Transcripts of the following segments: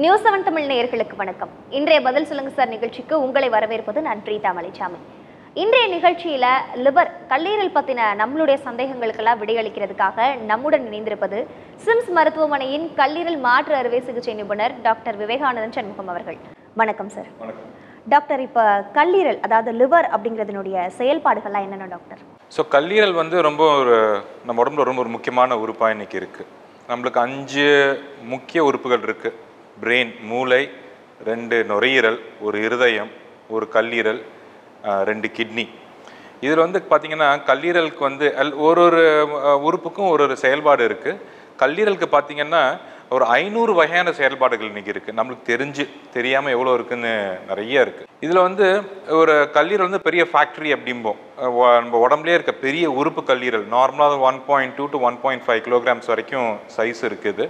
news seven Tamil நேயர்களுக்கு வணக்கம் இன்றைய பதில் சொல்லுங்க சார் நிகழ்ச்சிக்கு உங்களை வரவேற்பது நான் பிரீதா மலைச்சாமி இன்றைய நிகழ்ச்சியில லிவர் கல்லீரல் பத்தின நம்மளுடைய சந்தேகங்களுக்கெல்லாம் விடையளிக்கிறதுக்காக நம்முடன் இணைந்திருப்பது சிம்ஸ் மருத்துவமனையின் கல்லீரல் மாற்று அறுவை சிகிச்சை நிபுணர் டாக்டர் விவேகானந்தன் சண்முகம் அவர்கள் வணக்கம் சார் வணக்கம் டாக்டர் இப்ப கல்லீரல் அதாவது லிவர் அப்படிங்கிறதுனுடைய செயல்பாடுகள்லாம் என்னென்ன டாக்டர் ஸோ கல்லீரல் வந்து ரொம்ப ஒரு நம்ம உடம்புல ரொம்ப ஒரு முக்கியமான உறுப்பாக இன்னைக்கு இருக்குது நம்மளுக்கு அஞ்சு முக்கிய உறுப்புகள் இருக்குது பிரெயின் மூளை ரெண்டு நுரையீரல் ஒரு இருதயம் ஒரு கல்லீரல் ஆஹ், ரெண்டு கிட்னி இதில் வந்து பார்த்தீங்கன்னா கல்லீரலுக்கு வந்து எல்- ஒரு ஒரு அஹ், உறுப்புக்கும் ஒரு ஒரு செயல்பாடு இருக்குது கல்லீரலுக்கு பார்த்தீங்கன்னா ஒரு ஐநூறு வகையான செயல்பாடுகள் இன்னைக்கு இருக்குது நம்மளுக்கு தெரிஞ்சு தெரியாமல் எவ்வளோ இருக்குன்னு நிறைய இருக்குது இதில் வந்து ஒரு கல்லீரல் வந்து பெரிய ஃபேக்ட்ரி அப்படிம்போம் அஹ் வ- நம்ம உடம்புலயே இருக்க பெரிய உறுப்பு கல்லீரல் நார்மலாக one point two to one point five kilograms வரைக்கும் சைஸ் இருக்குது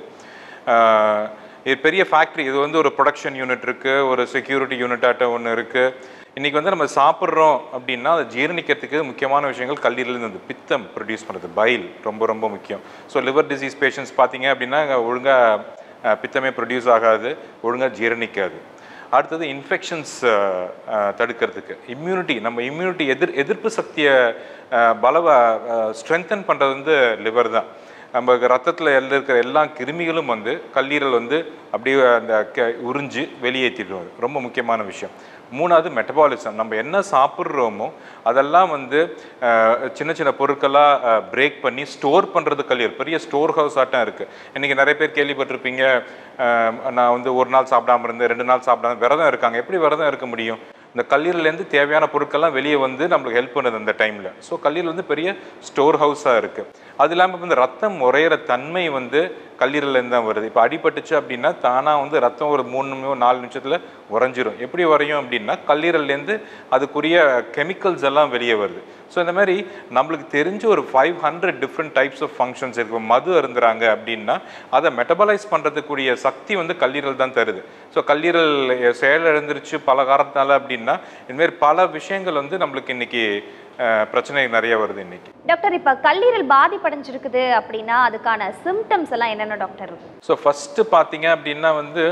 ஆஹ் இது பெரிய ஃபேக்ட்ரி இது வந்து ஒரு ப்ரொடக்ஷன் யூனிட் இருக்குது ஒரு செக்யூரிட்டி யூனிட்டாட்ட ஒன்று இருக்குது இன்றைக்கி வந்து நம்ம சாப்பிட்றோம் அப்படின்னா அதை ஜீரணிக்கிறதுக்கு முக்கியமான விஷயங்கள் கல்லீரல் இந்த பித்தம் ப்ரொடியூஸ் பண்ணுறது பைல் ரொம்ப ரொம்ப முக்கியம் ஸோ லிவர் டிசீஸ் பேஷண்ட்ஸ் பார்த்தீங்க அப்படின்னா ஒழுங்காக பித்தமே ப்ரொடியூஸ் ஆகாது ஒழுங்காக ஜீரணிக்காது அடுத்தது இன்ஃபெக்ஷன்ஸ் தடுக்கிறதுக்கு இம்யூனிட்டி நம்ம இம்யூனிட்டி எதிர் எதிர்ப்பு சக்தியை அஹ், பலவ ஸ்ட்ரென்தன் பண்ணுறது வந்து லிவர் தான் நம்ம ரத்தத்தில் எல்லாம் இருக்கிற எல்லா கிருமிகளும் வந்து கல்லீரல் வந்து அப்படியே அந்த க- உறிஞ்சு வெளியேற்றிடுவோம் ரொம்ப முக்கியமான விஷயம் மூணாவது மெட்டபாலிசம் நம்ம என்ன சாப்பிட்றோமோ அதெல்லாம் வந்து அஹ், சின்ன சின்ன பொருட்களாக பிரேக் பண்ணி ஸ்டோர் பண்ணுறது கல்லீரல் பெரிய ஸ்டோர் ஹவுஸ் ஆட்டம் இருக்குது இன்றைக்கி நிறைய பேர் கேள்விப்பட்டிருப்பீங்க அஹ், நான் வந்து ஒரு நாள் சாப்பிடாம இருந்தேன் ரெண்டு நாள் சாப்பிடாம விரதம் இருக்காங்க எப்படி விரதம் இருக்க முடியும் இந்த கல்லீரல்லேருந்து தேவையான பொருட்கள்லாம் வெளியே வந்து நம்மளுக்கு ஹெல்ப் பண்ணுது அந்த டைமில் ஸோ கல்லீரல் வந்து பெரிய ஸ்டோர் ஹவுஸாக இருக்குது அது இல்லாமல் இந்த ரத்தம் உறையிற தன்மை வந்து கல்லீரல்லேருந்து தான் வருது இப்போ அடிபட்டுச்சு அப்படின்னா தானாக வந்து ரத்தம் ஒரு மூணு நிமிஷம் நாலு நிமிஷத்தில் உறைஞ்சிரும் எப்படி உறையும் அப்படின்னா கல்லீரல்லேருந்து அதுக்குரிய கெமிக்கல்ஸ் எல்லாம் வெளியே வருது ஸோ இந்த மாதிரி நம்மளுக்கு தெரிஞ்ச ஒரு five hundred different types of functions இருக்கு இப்ப மது அருந்துறாங்க அப்படின்னா அதை மெட்டபலைஸ் பண்ணுறதுக்குரிய சக்தி வந்து கல்லீரல் தான் தருது ஸோ கல்லீரல் செயலிழந்துருச்சு பல காரணத்தால் அப்படின்னா இந்தமாரி பல விஷயங்கள் வந்து நம்மளுக்கு இன்னைக்கு அஹ், பிரச்சனை நிறைய வருது இன்னைக்கு டாக்டர் இப்ப கல்லீரல் பாதிப்படைஞ்சிருக்குது அப்படின்னா அதுக்கான சிம்டம்ஸ் எல்லாம் என்னென்ன டாக்டர் இருக்கும் ஸோ ஃபஸ்ட்டு பார்த்தீங்க அப்படின்னா வந்து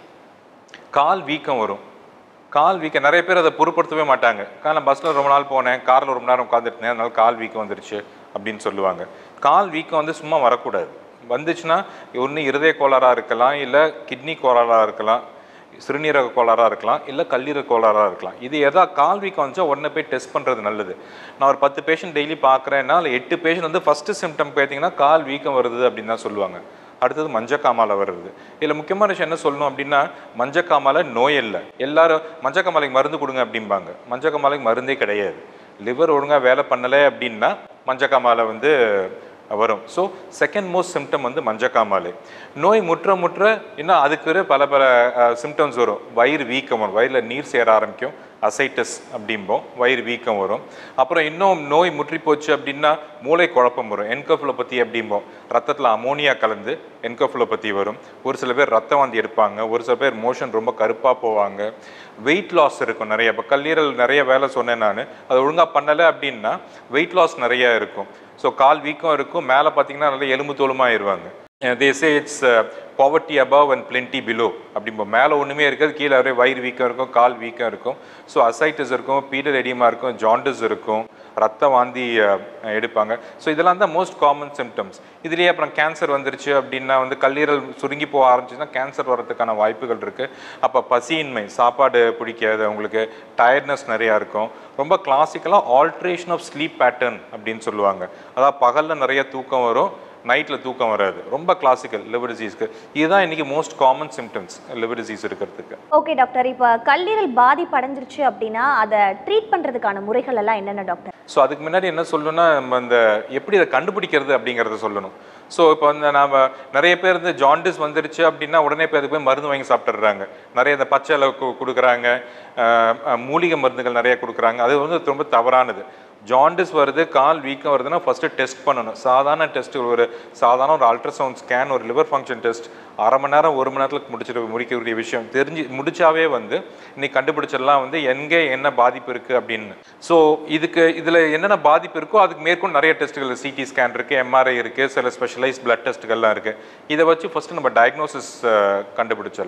கால் வீக்கம் வரும் கால் வீக்கம் நிறைய பேர் அதை பொருட்படுத்தவே மாட்டாங்க காலை பஸ்ஸில் ரொம்ப நாள் போனேன் காரில் ரொம்ப நேரம் உட்காந்துருந்தேன் அதனால கால் வீக்கம் வந்துருச்சு அப்படின்னு சொல்லுவாங்க கால் வீக்கம் வந்து சும்மா வரக்கூடாது வந்துச்சுன்னா ஒன்று இருதய கோளாறாக இருக்கலாம் இல்லை கிட்னி கோளாறாக இருக்கலாம் சிறுநீரக கோளாறாக இருக்கலாம் இல்லை கல்லீரல் கோளாறாக இருக்கலாம் இது எதா கால் வீக்கம் வந்துச்சா உடனே போய் டெஸ்ட் பண்ணுறது நல்லது நான் ஒரு பத்து பேஷண்ட் டெய்லி பார்க்குறேன்னா அதில் எட்டு பேஷண்ட் வந்து ஃபஸ்ட்டு சிம்டம் பார்த்தீங்கன்னா கால் வீக்கம் வருது அப்படின்னு தான் சொல்லுவாங்க அடுத்தது மஞ்சக்காமாலை வருது இதில் முக்கியமான விஷயம் என்ன சொல்லணும் அப்படின்னா மஞ்சக்காமாலை நோய் இல்லை எல்லாரும் மஞ்சக்காமாலைக்கு மருந்து கொடுங்க அப்படிம்பாங்க மஞ்சக்காமாலைக்கு மருந்தே கிடையாது லிவர் ஒழுங்காக வேலை பண்ணலை அப்படின்னா மஞ்சக்காமாலை வந்து வரும் ஸோ செகண்ட் மோஸ்ட் சிம்டம் வந்து மஞ்சக்காமாலை நோய் முற்ற முற்ற இன்னும் அதுக்கு பல பல சிம்டம்ஸ் வரும் வயிறு வீக்கம் வரும் வயிறில் நீர் சேர ஆரம்பிக்கும் அசைட்டஸ் அப்படிம்போம் வயிறு வீக்கம் வரும் அப்புறம் இன்னும் நோய் முற்றி போச்சு அப்படின்னா மூளை குழப்பம் வரும் என்கோஃபிலோபதி அப்படிம்போம் ரத்தத்தில் அமோனியா கலந்து என்கோஃபிலோபதி வரும் ஒரு சில பேர் ரத்த வாந்தி எடுப்பாங்க ஒரு சில பேர் மோஷன் ரொம்ப கருப்பாக போவாங்க வெயிட் லாஸ் இருக்கும் நிறைய இப்போ கல்லீரல் நிறைய வேலை சொன்னேன் நான் அது ஒழுங்காக பண்ணலை அப்படின்னா வெயிட் லாஸ் நிறைய இருக்கும் ஸோ கால் வீக்கம் இருக்கும் மேலே பார்த்தீங்கன்னா நல்லா எலும்பு தோலுமாயிருவாங்க they say it's poverty above and plenty below அப்படிம்போ மேலே ஒன்றுமே இருக்காது கீழே ஒரே வயிறு வீக்கம் இருக்கும் கால் வீக்கம் இருக்கும் ஸோ அசைட்டிஸ் இருக்கும் பீடல் எடிமா இருக்கும் ஜாண்டிஸ் இருக்கும் ரத்த வாந்தி அஹ், எடுப்பாங்க ஸோ இதெல்லாம் தான் மோஸ்ட் காமன் சிம்டம்ஸ் இதுலேயே அப்புறம் கேன்சர் வந்துருச்சு அப்படின்னா வந்து கல்லீரல் சுருங்கி போக ஆரம்பிச்சுன்னா கேன்சர் வரதுக்கான வாய்ப்புகள் இருக்குது அப்போ பசியின்மை சாப்பாடு பிடிக்காது அவங்களுக்கு டயர்ட்னஸ் நிறையா இருக்கும் ரொம்ப கிளாசிக்கலாக ஆல்ட்ரேஷன் ஆஃப் ஸ்லீப் பேட்டர்ன் அப்படின்னு சொல்லுவாங்க அதாவது பகலில் நிறைய தூக்கம் வரும் நைட்டில் தூக்கம் வராது ரொம்ப கிளாசிக்கல் லிவர் டிசீஸ்க்கு இதுதான் இன்னைக்கு most common symptoms liver disease இருக்கிறதுக்கு ஓகே டாக்டர் இப்போ கல்லீரல் பாதிப்படைஞ்சிருச்சு அப்படின்னா அதை ட்ரீட் பண்றதுக்கான முறைகள் எல்லாம் என்னென்ன டாக்டர் ஸோ அதுக்கு முன்னாடி என்ன சொல்லணும்னா நம்ம இந்த எப்படி அதை கண்டுபிடிக்கிறது அப்படிங்கிறத சொல்லணும் ஸோ இப்போ வந்து நாம நிறைய பேர் இந்த ஜாண்டிஸ் வந்துருச்சு அப்படின்னா உடனே போய் அதுக்கு போய் மருந்து வாங்கி சாப்பிட்டுறாங்க நிறைய இந்த பச்சை இலை கு- கொடுக்குறாங்க அஹ், அஹ், மூலிகை மருந்துகள் நிறைய கொடுக்குறாங்க அது வந்து ரொம்ப தவறானது ஜாண்டிஸ் வருது கால் வீக்கம் வருதுன்னா ஃபஸ்ட்டு டெஸ்ட் பண்ணணும் சாதாரண டெஸ்ட் ஒரு சாதாரண ஒரு அல்ட்ராசவுண்ட் ஸ்கேன் ஒரு லிவர் ஃபங்க்ஷன் டெஸ்ட் அரை மணி நேரம் ஒரு மணி நேரத்தில் முடிச்சிட முடிக்கக்கூடிய விஷயம் தெரிஞ்சு முடிச்சாவே வந்து இன்னைக்கு கண்டுபிடிச்சிடலாம் வந்து எங்கே என்ன பாதிப்பு இருக்குது அப்படின்னு ஸோ இதுக்கு இதில் என்னென்ன பாதிப்பு இருக்கோ அதுக்கு மேற்கொண்டு நிறைய டெஸ்ட்டுகள் சிடி ஸ்கேன் இருக்குது எம்ஆர்ஐ இருக்குது சில ஸ்பெஷலைஸ் பிளட் டெஸ்ட்டுகள்லாம் இருக்குது இதை வச்சு ஃபஸ்ட்டு நம்ம டயக்னோசிஸ் கண்டுபிடிச்சிடலாம்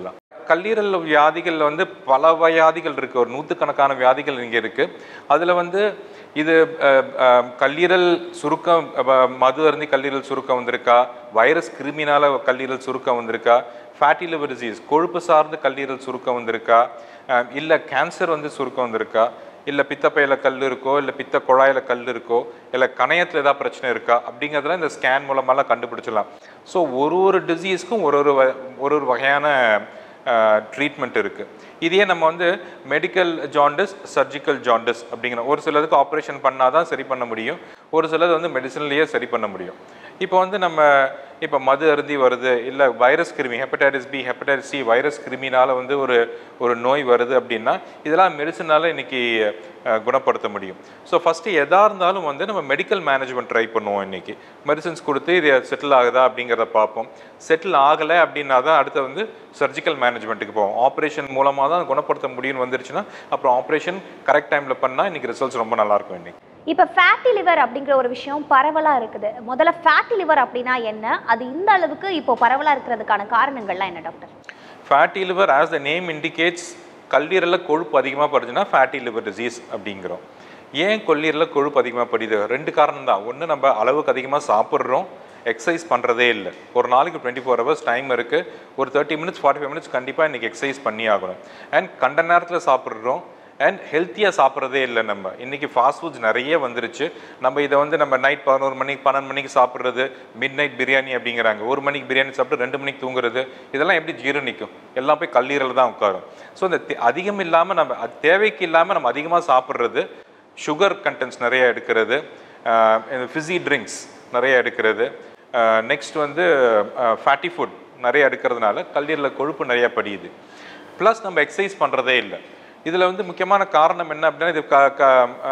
கல்லீரல் வியாதிகள் வந்து பல வியாதிகள் இருக்குது ஒரு நூற்றுக்கணக்கான வியாதிகள் இங்கே இருக்குது அதில் வந்து இது அஹ், அஹ், கல்லீரல் சுருக்கம் அஹ், மது அருந்தி கல்லீரல் சுருக்கம் வந்திருக்கா வைரஸ் கிருமினால கல்லீரல் சுருக்கம் வந்திருக்கா ஃபேட்டி லிவர் டிசீஸ் கொழுப்பு சார்ந்த கல்லீரல் சுருக்கம் வந்திருக்கா அஹ், இல்லை கேன்சர் வந்து சுருக்கம் வந்திருக்கா இல்லை பித்தப்பையில கல் இருக்கோ இல்லை பித்த குழாயில கல் இருக்கோ இல்லை கணையத்தில் ஏதாவது பிரச்சனை இருக்கா அப்படிங்கிறதுல இந்த ஸ்கேன் மூலமாலாம் கண்டுபிடிச்சிடலாம் ஸோ ஒரு ஒரு டிசீஸ்க்கும் ஒரு ஒரு வ- ஒரு ஒரு வகையான ட்ரீட்மெண்ட் இருக்குது இதையே நம்ம வந்து மெடிக்கல் ஜாண்டிஸ் சர்ஜிக்கல் ஜாண்டிஸ் அப்படிங்கிற ஒரு சிலதுக்கு ஆப்ரேஷன் பண்ணால் தான் சரி பண்ண முடியும் ஒரு சிலது வந்து மெடிசன்லேயே சரி பண்ண முடியும் இப்போ வந்து நம்ம இப்போ மது அருந்தி வருது இல்லை வைரஸ் கிருமி hepatitis B hepatitis C virus கிருமினால வந்து ஒரு ஒரு நோய் வருது அப்படின்னா இதெல்லாம் மெடிசனால இன்னைக்கு அஹ், குணப்படுத்த முடியும் ஸோ ஃபஸ்ட்டு எதாக இருந்தாலும் வந்து நம்ம மெடிக்கல் மேனேஜ்மெண்ட் ட்ரை பண்ணுவோம் இன்னைக்கு மெடிசன்ஸ் கொடுத்து இது செட்டில் ஆகுதா அப்படிங்கிறத பார்ப்போம் செட்டில் ஆகலை அப்படின்னா தான் அடுத்து வந்து சர்ஜிக்கல் மேனேஜ்மெண்ட்டுக்கு போவோம் ஆப்ரேஷன் மூலமாக தான் குணப்படுத்த முடியும்னு வந்துருச்சுன்னா அப்புறம் ஆப்ரேஷன் கரெக்ட் டைமில் பண்ணால் இன்னைக்கு ரிசல்ட்ஸ் ரொம்ப நல்லா இருக்கும் இன்னைக்கு இப்போ ஃபேட்டி லிவர் அப்படிங்கிற ஒரு விஷயம் பரவலா இருக்குது முதல்ல ஃபேட்டி லிவர் அப்படின்னா என்ன அது இந்த அளவுக்கு இப்போ பரவலா இருக்கிறதுக்கான காரணங்கள்லாம் என்ன doctor fatty liver as the name indicates கல்லீரலில் கொழுப்பு அதிகமாக படுச்சுன்னா ஃபேட்டி லிவர் டிசீஸ் அப்படிங்கிறோம் ஏன் கொல்லீரலில் கொழுப்பு அதிகமாக படியுது ரெண்டு காரணம் தான் ஒன்று நம்ம அளவுக்கு அதிகமாக சாப்பிட்றோம் எக்ஸசைஸ் பண்ணுறதே இல்லை ஒரு நாளைக்கு டுவெண்ட்டி ஃபோர் ஹவர்ஸ் டைம் இருக்குது ஒரு thirty minutes forty five minutes கண்டிப்பாக இன்றைக்கி எக்ஸசைஸ் பண்ணி ஆகணும் அண்ட் கண்ட நேரத்தில் சாப்பிட்றோம் அண்ட் ஹெல்த்தியாக சாப்பிட்றதே இல்லை நம்ம இன்றைக்கி ஃபாஸ்ட் ஃபுட்ஸ் நிறைய வந்துருச்சு நம்ம இதை வந்து நம்ம நைட் பதினோரு மணிக்கு பன்னெண்டு மணிக்கு சாப்பிட்றது மிட் நைட் பிரியாணி அப்படிங்கிறாங்க ஒரு மணிக்கு பிரியாணி சாப்பிட்டு ரெண்டு மணிக்கு தூங்குறது இதெல்லாம் எப்படி ஜீரணிக்கும் எல்லாம் போய் கல்லீரல் தான் உட்காரும் ஸோ இந்த தே- அதிகம் இல்லாமல் நம்ம அது தேவைக்கு இல்லாமல் நம்ம அதிகமாக சாப்பிட்றது சுகர் கண்டென்ட்ஸ் நிறைய எடுக்கிறது ஃபிஸி ட்ரிங்க்ஸ் நிறைய எடுக்கிறது நெக்ஸ்ட் வந்து ஃபேட்டி ஃபுட் நிறைய எடுக்கிறதுனால கல்லீரலில் கொழுப்பு நிறைய படியுது ப்ளஸ் நம்ம எக்ஸசைஸ் பண்ணுறதே இல்லை இதில் வந்து முக்கியமான காரணம் என்ன அப்படின்னா இது க க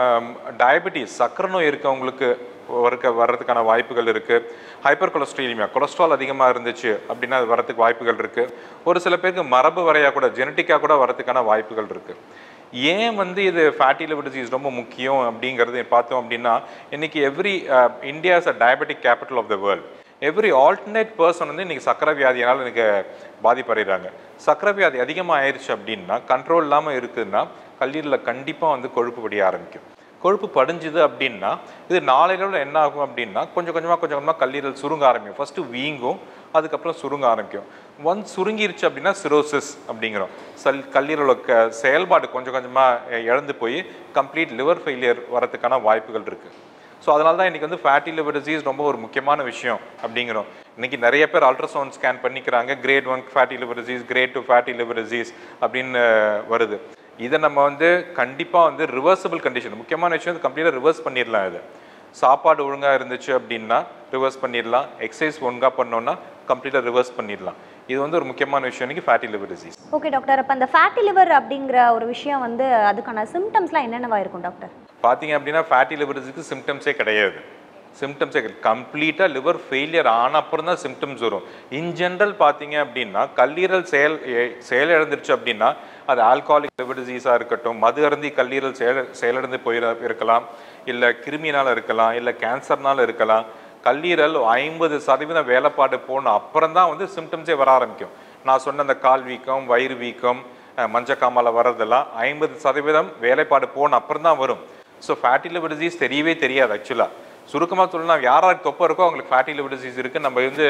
டயபெட்டிஸ் சக்கரை நோய் இருக்கவங்களுக்கு வரக்க வர்றதுக்கான வாய்ப்புகள் இருக்குது ஹைப்பர் கொலஸ்ட்ரீலிமியா கொலஸ்ட்ரால் அதிகமாக இருந்துச்சு அப்படின்னா அது வரதுக்கு வாய்ப்புகள் இருக்குது ஒரு சில பேருக்கு மரபு வரையாக கூட ஜெனட்டிக்காக கூட வரதுக்கான வாய்ப்புகள் இருக்குது ஏன் வந்து இது ஃபேட்டி லிவர் டிசீஸ் ரொம்ப முக்கியம் அப்படிங்கிறது பார்த்தோம் அப்படின்னா இன்னைக்கு every India is a diabetic capital of the world every alternate person வந்து இன்னைக்கு சக்கரை வியாதியால் எனக்கு பாதிப்படைகிறாங்க சக்கரை வியாதி அதிகமாக ஆயிடுச்சு அப்படின்னா கண்ட்ரோல் இல்லாமல் இருக்குதுன்னா கல்லீரலில் கண்டிப்பாக வந்து கொழுப்பு படிய ஆரம்பிக்கும் கொழுப்பு படிஞ்சுது அப்படின்னா இது நாளையில என்ன ஆகும் அப்படின்னா கொஞ்சம் கொஞ்சமாக கொஞ்சம் கொஞ்சமாக கல்லீரல் சுருங்க ஆரம்பிக்கும் ஃபர்ஸ்ட் வீங்கும் அதுக்கப்புறம் சுருங்க ஆரம்பிக்கும் ஒன்ஸ் சுருங்கிருச்சு அப்படின்னா சிரோசிஸ் அப்படிங்கிறோம் சல் கல்லீரலோட க செயல்பாடு கொஞ்சம் கொஞ்சமாக இழந்து போய் கம்ப்ளீட் லிவர் ஃபெயிலியர் வரதுக்கான வாய்ப்புகள் இருக்குது ஸோ அதனால தான் இன்றைக்கி வந்து ஃபேட்டி லிவர் டிசீஸ் ரொம்ப ஒரு முக்கியமான விஷயம் அப்படிங்கிறோம் இன்னைக்கு நிறைய பேர் அல்ட்ராசவுண்ட் ஸ்கேன் பண்ணிக்கிறாங்க grade one fatty liver disease grade two fatty liver disease அப்படின்னு வருது இதை நம்ம வந்து கண்டிப்பாக வந்து ரிவர்சபிள் கண்டிஷன் முக்கியமான விஷயம் கம்ப்ளீட்டாக ரிவர்ஸ் பண்ணிடலாம் இது சாப்பாடு ஒழுங்காக இருந்துச்சு அப்படின்னா ரிவர்ஸ் பண்ணிடலாம் எக்ஸசைஸ் ஒழுங்காக பண்ணோம்னா கம்ப்ளீட்டாக ரிவர்ஸ் பண்ணிடலாம் இது வந்து ஒரு முக்கியமான விஷயம் இன்னைக்கு fatty liver disease okay doctor அப்போ அந்த ஃபேட்டி லிவர் அப்படிங்கிற ஒரு விஷயம் வந்து அதுக்கான சிம்டம்ஸ்லாம் என்னென்னவா இருக்கும் டாக்டர் பார்த்தீங்க அப்படின்னா ஃபேட்டி லிவர் டிசீஸ்க்கு சிம்டம்ஸே கிடையாது சிம்டம்ஸே கம்ப்ளீட்டாக லிவர் ஃபெயிலியர் ஆன அப்புறம் தான் சிம்டம்ஸ் வரும் இன் ஜென்ரல் பார்த்தீங்க அப்படின்னா கல்லீரல் செயல் எ- செயலிழந்துருச்சு அப்படின்னா அது ஆல்காலிக் லிவர் டிசீஸாக இருக்கட்டும் மது அருந்தி கல்லீரல் செயல் செயலிழந்து போயிட இருக்கலாம் இல்லை கிருமினால் இருக்கலாம் இல்லை கேன்சர்னால இருக்கலாம் கல்லீரல் ஐம்பது சதவீதம் வேலைப்பாடு போன அப்புறம் தான் வந்து சிம்டம்ஸே வர ஆரம்பிக்கும் நான் சொன்ன அந்த கால் வீக்கம் வயிறு வீக்கம் அஹ், மஞ்சக்காமால வர்றதெல்லாம் ஐம்பது சதவீதம் வேலைப்பாடு போன அப்புறம் தான் வரும் ஸோ ஃபேட்டி லிவர் டிசீஸ் தெரியவே தெரியாது ஆக்சுவலாக சுருக்கமாக சொல்லணும்னா யாராருக்கு தொப்பை இருக்கோ அவங்களுக்கு ஃபேட்டி லிவர் டிசீஸ் இருக்குது நம்ம வந்து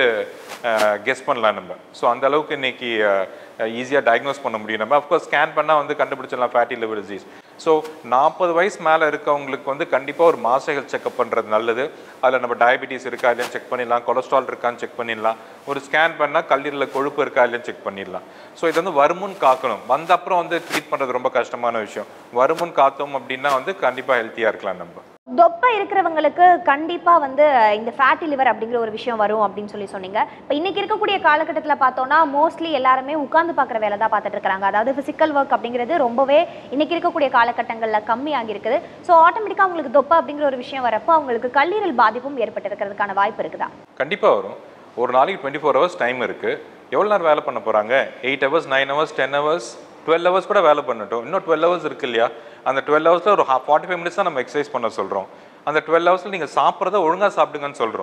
கெஸ் பண்ணலாம் நம்ம ஸோ அந்த அளவுக்கு இன்னைக்கு ஈஸியாக டயக்னோஸ் பண்ண முடியும் நம்ம அஃப்கோர்ஸ் ஸ்கேன் பண்ணால் வந்து கண்டுபிடிச்சிடலாம் ஃபேட்டி லிவர் டிசீஸ் ஸோ நாற்பது வயசு மேலே இருக்கவங்களுக்கு வந்து கண்டிப்பாக ஒரு மாச ஹெல்த் செக்அப் பண்ணுறது நல்லது அதில் நம்ம டயபிட்டிஸ் இருக்கா இல்லையான்னு செக் பண்ணிடலாம் கொலஸ்ட்ரால் இருக்கான்னு செக் பண்ணிடலாம் ஒரு ஸ்கேன் பண்ணால் கல்லீரலில் கொழுப்பு இருக்கா இல்லையான்னு செக் பண்ணிடலாம் ஸோ இது வந்து வருமுன் காக்கணும் வந்த அப்புறம் வந்து ட்ரீட் பண்ணுறது ரொம்ப கஷ்டமான விஷயம் வருமுன் காத்தோம் அப்படின்னா வந்து கண்டிப்பாக ஹெல்த்தியாக இருக்கலாம் நம்ம தொப்பை இருக்கிறவங்களுக்கு கண்டிப்பா வந்து இந்த ஃபேட்டி லிவர் அப்படிங்கிற ஒரு விஷயம் வரும் அப்படின்னு சொல்லி சொன்னீங்க இப்போ இன்னைக்கு இருக்கக்கூடிய காலகட்டத்தில் பார்த்தோம்னா மோஸ்ட்லி எல்லாருமே உட்கார்ந்து பார்க்குற வேலை தான் பார்த்துட்டு இருக்காங்க அதாவது ஃபிசிக்கல் ஒர்க் அப்படிங்கிறது ரொம்பவே இன்னைக்கு இருக்கக்கூடிய காலகட்டங்களில் கம்மியாகி இருக்குது ஸோ ஆட்டோமேட்டிக்காக அவங்களுக்கு தொப்பை அப்படிங்கிற ஒரு விஷயம் வரப்போ அவங்களுக்கு கல்லீரல் பாதிப்பும் ஏற்பட்டு இருக்கிறதுக்கான வாய்ப்பு இருக்குதா கண்டிப்பாக வரும் ஒரு நாளைக்கு டுவெண்ட்டி ஃபோர் ஹவர்ஸ் டைம் இருக்குது எவ்வளோ நேரம் வேலை பண்ண போகிறாங்க eight hours nine hours ten hours twelve hours கூட வேலை பண்ணட்டும் இன்னும் டுவெல் ஹவர்ஸ் இருக்கு இல்லையா அந்த டுவெல் ஹவர்ஸில் ஒரு ஃபார்ட்டி ஃபைவ் மினிட்ஸ் தான் நம்ம எக்ஸசைஸ் பண்ண சொல்கிறோம் அந்த டுவெல் ஹவர்ஸில் நீங்கள் சாப்பிட்றத ஒழுங்காக சாப்பிடுங்கன்னு சொல்கிறோம்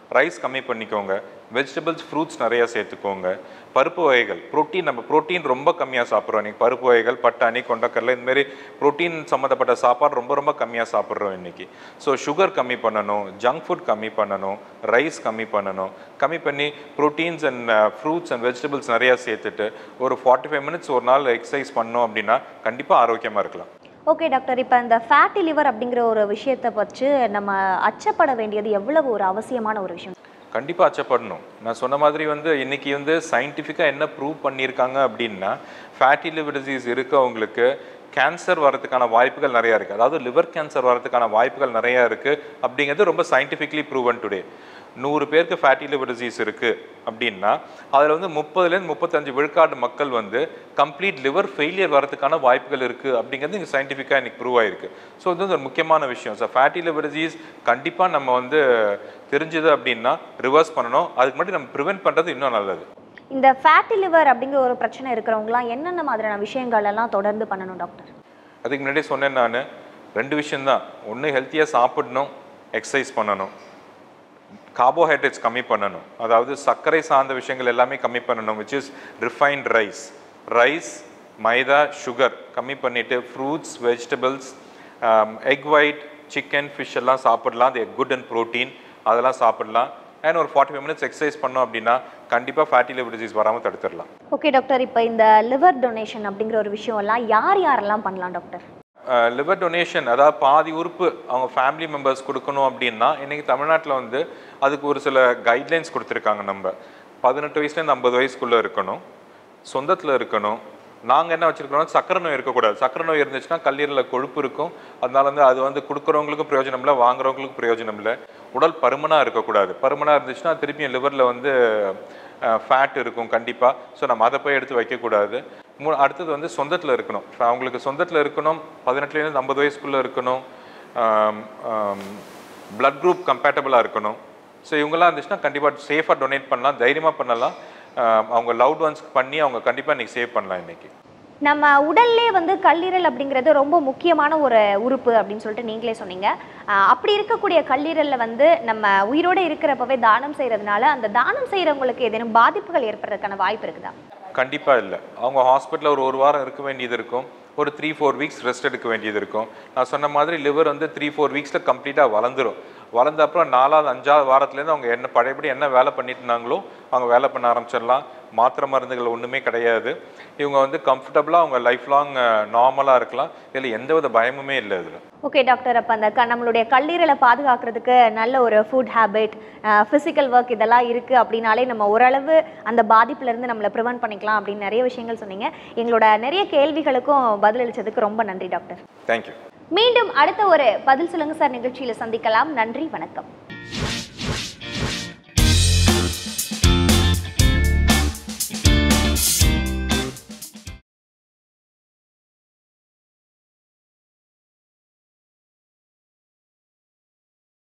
ரைஸ் கம்மி பண்ணிக்கோங்க வெஜிடபிள்ஸ் ஃப்ரூட்ஸ் நிறைய சேர்த்துக்கோங்க பருப்பு வகைகள் புரோட்டீன் நம்ம புரோட்டீன் ரொம்ப கம்மியாக சாப்பிட்றோம் இன்னைக்கு பருப்பு வகைகள் பட்டாணி கொண்டக்கடலை இந்த மாதிரி புரோட்டீன் சம்மந்தப்பட்ட சாப்பாடு ரொம்ப ரொம்ப கம்மியாக சாப்பிட்றோம் இன்னைக்கு ஸோ சுகர் கம்மி பண்ணணும் ஜங்க் ஃபுட் கம்மி பண்ணணும் ரைஸ் கம்மி பண்ணணும் கம்மி பண்ணி proteins and fruits and vegetables நிறையா சேர்த்துட்டு ஒரு ஃபார்ட்டி ஃபைவ் மினிட்ஸ் ஒரு நாள் எக்ஸசைஸ் பண்ணோம் அப்படின்னா கண்டிப்பாக ஆரோக்கியமாக இருக்கலாம் ஓகே டாக்டர் இப்போ இந்த ஃபேட்டி லிவர் அப்படிங்கிற ஒரு விஷயத்தை வச்சு நம்ம அச்சப்பட வேண்டியது எவ்வளவு ஒரு அவசியமான ஒரு விஷயம் கண்டிப்பாக அச்சப்படணும் நான் சொன்ன மாதிரி வந்து இன்னைக்கு வந்து சயின்டிஃபிக்காக என்ன ப்ரூவ் பண்ணியிருக்காங்க அப்படின்னா ஃபேட்டி லிவர் டிசீஸ் இருக்கவங்களுக்கு கேன்சர் வரதுக்கான வாய்ப்புகள் நிறையா இருக்குது அதாவது லிவர் கேன்சர் வரதுக்கான வாய்ப்புகள் நிறையா இருக்குது அப்படிங்கிறது ரொம்ப சயின்டிஃபிக்லி ப்ரூவன் டுடே நூறு பேருக்கு ஃபேட்டி லிவர் டிசீஸ் இருக்குது அப்படின்னா அதில் வந்து முப்பதுலேருந்து முப்பத்தஞ்சு விழுக்காடு மக்கள் வந்து கம்ப்ளீட் லிவர் ஃபெயிலியர் வரதுக்கான வாய்ப்புகள் இருக்குது அப்படிங்கிறது இங்கே சயின்டிஃபிக்காக இன்னைக்கு ப்ரூவ் ஆயிருக்கு ஸோ இது வந்து ஒரு முக்கியமான விஷயம் ஸோ ஃபேட்டி லிவர் டிசீஸ் கண்டிப்பாக நம்ம வந்து தெரிஞ்சது அப்படின்னா ரிவர்ஸ் பண்ணணும் அதுக்கு முன்னாடி நம்ம ப்ரிவென்ட் பண்ணுறது இன்னும் நல்லது இந்த ஃபேட்டி லிவர் அப்படிங்கிற ஒரு பிரச்சனை இருக்கிறவங்களாம் என்னென்ன மாதிரியான விஷயங்கள் எல்லாம் தொடர்ந்து பண்ணணும் டாக்டர் அதுக்கு முன்னாடி சொன்னேன் நான் ரெண்டு விஷயம்தான் ஒன்று ஹெல்த்தியாக சாப்பிடணும் எக்ஸசைஸ் பண்ணணும் கார்போஹைட்ரேட்ஸ் கம்மி பண்ணணும் அதாவது சர்க்கரை சார்ந்த விஷயங்கள் எல்லாமே கம்மி பண்ணணும் which is refined rice rice maida sugar கம்மி பண்ணிவிட்டு fruits vegetables egg white chicken fish எல்லாம் சாப்பிடலாம் அது குட் அண்ட் ப்ரோட்டீன் அதெல்லாம் சாப்பிடலாம் அண்ட் ஒரு ஃபார்ட்டி ஃபைவ் மினிட்ஸ் எக்ஸசைஸ் பண்ணோம் அப்படின்னா கண்டிப்பாக ஃபேட்டி லிவர் டிசீஸ் வராமல் தடுத்துடலாம் ஓகே டாக்டர் இப்போ இந்த லிவர் டொனேஷன் அப்படிங்கிற ஒரு விஷயம் எல்லாம் யார் யாரெல்லாம் பண்ணலாம் டாக்டர் லிவர் டொனேஷன் அதாவது பாதி உறுப்பு அவங்க ஃபேமிலி மெம்பர்ஸ் கொடுக்கணும் அப்படின்னா இன்னைக்கு தமிழ்நாட்டில் வந்து அதுக்கு ஒரு சில கைட்லைன்ஸ் கொடுத்துருக்காங்க நம்ம பதினெட்டு வயசுலேருந்து ஐம்பது வயசுக்குள்ளே இருக்கணும் சொந்தத்தில் இருக்கணும் நாங்கள் என்ன வச்சுருக்கோம் சக்கரை நோய் இருக்கக்கூடாது சக்கரை நோய் இருந்துச்சுன்னா கல்லீரலில் கொழுப்பு இருக்கும் அதனால வந்து அது வந்து கொடுக்குறவங்களுக்கும் பிரயோஜனம் இல்லை வாங்குறவங்களுக்கும் பிரயோஜனம் இல்லை உடல் பருமனாக இருக்கக்கூடாது பருமனாக இருந்துச்சுன்னா திருப்பியும் லிவரில் வந்து ஃபேட் இருக்கும் கண்டிப்பாக ஸோ நம்ம அதை போய் எடுத்து வைக்கக்கூடாது மூ அடுத்தது வந்து சொந்தத்தில் இருக்கணும் இப்ப அவங்களுக்கு சொந்தத்தில் இருக்கணும் பதினெட்டுலேருந்து ஐம்பது வயசுக்குள்ளே இருக்கணும் பிளட் குரூப் கம்பேட்டபிளாக இருக்கணும் ஸோ இவங்கெல்லாம் இருந்துச்சுன்னா கண்டிப்பாக சேஃபாக டொனேட் பண்ணலாம் தைரியமாக பண்ணலாம் ஆம், அவங்க லவ்ட் ஒன்ஸ்க்கு பண்ணி அவங்க கண்டிப்பாக இன்றைக்கி சேவ் பண்ணலாம் இன்றைக்கி நம்ம உடல்லே வந்து கல்லீரல் அப்படிங்கிறது ரொம்ப முக்கியமான ஒரு உறுப்பு அப்படின்னு சொல்லிட்டு நீங்களே சொன்னீங்க ஆஹ் அப்படி இருக்கக்கூடிய கல்லீரல்ல வந்து நம்ம உயிரோட இருக்கிறப்பவே தானம் செய்யறதுனால அந்த தானம் செய்யறவங்களுக்கு ஏதேனும் பாதிப்புகள் ஏற்படுறதுக்கான வாய்ப்பு இருக்குதா கண்டிப்பாக இல்லை அவங்க ஹாஸ்பிட்டலில் ஒரு ஒரு வாரம் இருக்க வேண்டியது இருக்கும் ஒரு த்ரீ ஃபோர் வீக்ஸ் ரெஸ்ட் எடுக்க வேண்டியது இருக்கும் நான் சொன்ன மாதிரி லிவர் வந்து த்ரீ ஃபோர் வீக்ஸில் கம்ப்ளீட்டாக வளர்ந்துரும் வளர்ந்த அப்புறம் நாலாவது அஞ்சாவது வாரத்துலேருந்து அவங்க என்ன பழையபடி என்ன வேலை பண்ணிட்டு இருந்தாங்களோ அவங்க வேலை பண்ண ஆரம்பிச்சிடலாம் மாத்திரை மருந்துகள் ஒன்றுமே கிடையாது இவங்க வந்து கம்ஃபர்டபுளாக அவங்க லைஃப் லாங் நார்மலாக இருக்கலாம் இதில் எந்தவித பயமுமே இல்லை இதில் ஓகே டாக்டர் அப்போ அந்த க- நம்மளுடைய கல்லீரலை பாதுகாக்கிறதுக்கு நல்ல ஒரு ஃபுட் ஹேபிட் ஃபிசிக்கல் ஒர்க் இதெல்லாம் இருக்குது அப்படின்னாலே நம்ம ஓரளவு அந்த பாதிப்புல இருந்து நம்மளை ப்ரிவென்ட் பண்ணிக்கலாம் அப்படின்னு நிறைய விஷயங்கள் சொன்னீங்க எங்களோட நிறைய கேள்விகளுக்கும் பதிலளிச்சதுக்கு ரொம்ப நன்றி டாக்டர் தேங்க்யூ மீண்டும் அடுத்த ஒரு பதில் சொல்லுங்க சார் நிகழ்ச்சியில சந்திக்கலாம் நன்றி வணக்கம்